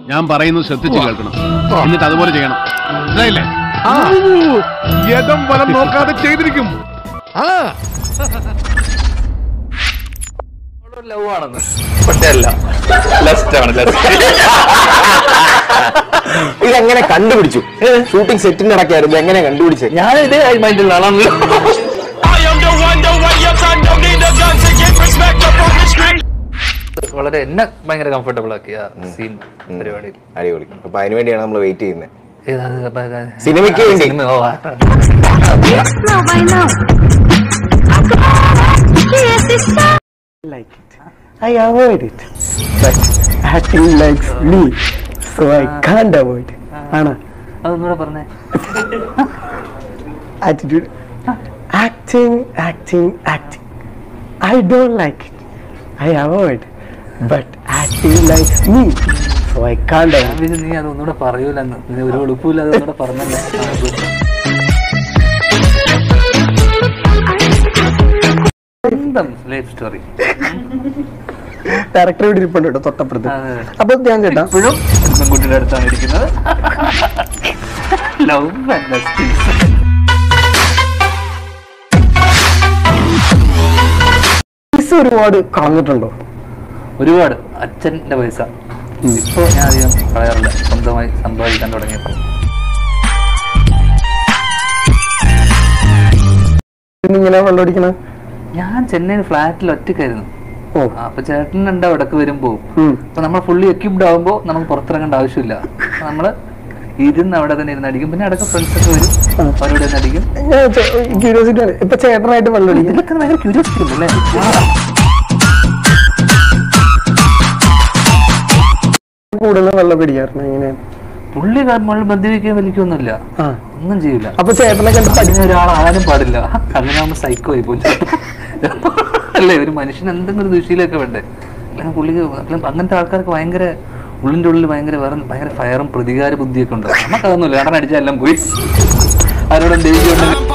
ഞാൻ പറയുന്നത് ശ്രദ്ധിച്ച് കേൾക്കണം എന്നിട്ട് അതുപോലെ ചെയ്യണം മനസ്സിലായില്ലേ യഥം വലം നോക്കാതെ ചെയ്തിരിക്കും ആ ലവ് ആണെന്ന് പക്ഷെ അല്ല ലസ്റ്റ് ആണ് ലസ്റ്റ് ഇതെങ്ങനെ കണ്ടുപിടിച്ചു ഷൂട്ടിംഗ് സെറ്റിന്റെ ഇടയ്ക്കായിരുന്നു എങ്ങനെ കണ്ടുപിടിച്ചത് ഞാൻ ഇതേ മൈൻഡിൽ ആണല്ലോ വളരെ എന്നെ ഭയങ്കര കംഫർട്ടബിൾ ആക്കിയ സീൻ പരിപാടിയിൽ അടിപൊളി അപ്പൊ അതിനുവേണ്ടിയാണ് നമ്മൾ വെയിറ്റ് ചെയ്യുന്നത് ഏതാണ് അപ്പൊ അത് സിനിമയ്ക്ക് വേണ്ടി. സിനിമ, ഓ, ആ, ആ. now by now. Yes, it's time. like it. I avoid it. But acting likes me, so I can't avoid it. Anna, അതൊന്നുകൂടെ പറഞ്ഞേ attitude. Acting, acting, acting. I don't like it. I avoid. But acting likes me, so I can't ഞാൻ avoid. വിചാരിച്ചു നീ അതൊന്നുകൂടെ പറയൂലെന്ന് നീ ഒരു എളുപ്പമില്ലാതെ ഒന്നുകൂടെ പറഞ്ഞല്ലേ ആ, good. സ്വന്തം ലൈഫ് സ്റ്റോറി ഡയറക്ടർ ഇവിടെ ഇരിപ്പുണ്ട് കേട്ടോ തൊട്ടപ്പുറത്ത് അതെ. അപ്പൊ ഞാൻ ചേട്ടാ ഇപ്പോഴും പെൺകുട്ടിയുടെ അടുത്താണ് ഇരിക്കുന്നത് ലവ് പൈസ ഒരുപാട് കളഞ്ഞിട്ടുണ്ടോ ഒരുപാട് അച്ഛന്റെ പൈസ ഇപ്പൊ ഞാൻ അധികം കളയാറില്ല സ്വന്തമായി സമ്പാദിക്കാൻ തുടങ്ങിയപ്പോൾ ഇങ്ങനെ വെള്ളമടിക്കണ ഞാൻ ചെന്നൈയിൽ ഫ്ലാറ്റിൽ ഒറ്റയ്ക്കായിരുന്നു ഓ ആ, അപ്പൊ ചേട്ടൻ ഉണ്ടാവും ഇടക്ക് വരുമ്പോ ഉം. അപ്പൊ നമ്മൾ ഫുള്ളി എക്യുപ്ഡ് ആകുമ്പോ നമുക്ക് പുറത്തിറങ്ങേണ്ട ആവശ്യമില്ല അപ്പൊ നമ്മള് ഇരുന്ന് അവിടെ തന്നെ ഇരുന്ന് അടിക്കും പിന്നെ ഇടയ്ക്ക് ഫ്രണ്ട്സ് ഒക്കെ വരും അവരോട് തന്നെ അടിക്കും ഞാൻ ക്യൂരിയോസിറ്റി ആണ് ഇപ്പൊ ചേട്ടനായിട്ട് വെള്ളമടിക്കും ഇതിലൊക്കെ ഭയങ്കര ക്യൂരിയോസിറ്റി ഉണ്ടല്ലേ കൂടുതൽ വെള്ളം പിടിക്കാറുണ്ട് എങ്ങനെയാണ് പുള്ളി നമ്മൾ മദ്യപിക്കുകയും വലിക്കുകയൊന്നുമില്ല ആ ഒന്നും ചെയ്യില്ല അപ്പൊ ചേട്ടനെ കണ്ട് പഠി അതിന് ഒരാളാകാനും പാടില്ല അങ്ങനെ ആകുമ്പോൾ സൈക്കോ ആയി പോകും അല്ലേ ഒരു മനുഷ്യന് എന്തെങ്കിലും ഒരു ദുശീലൊക്കെ വേണ്ടേ അല്ലെങ്കിൽ പുള്ളിക്ക് അല്ലെങ്കിൽ അങ്ങനത്തെ ആൾക്കാർക്ക് ഭയങ്കര ഉള്ളിന്റെ ഉള്ളിൽ ഭയങ്കര വേറെ ഭയങ്കര ഫയറും പ്രതികാര ബുദ്ധിയൊക്കെ ഉണ്ട് നമുക്കതൊന്നുമില്ല കാരണം അടിച്ചാൽ എല്ലാം പോയി ആരോടും ദേഷ്യം ഉണ്ടെങ്കിൽ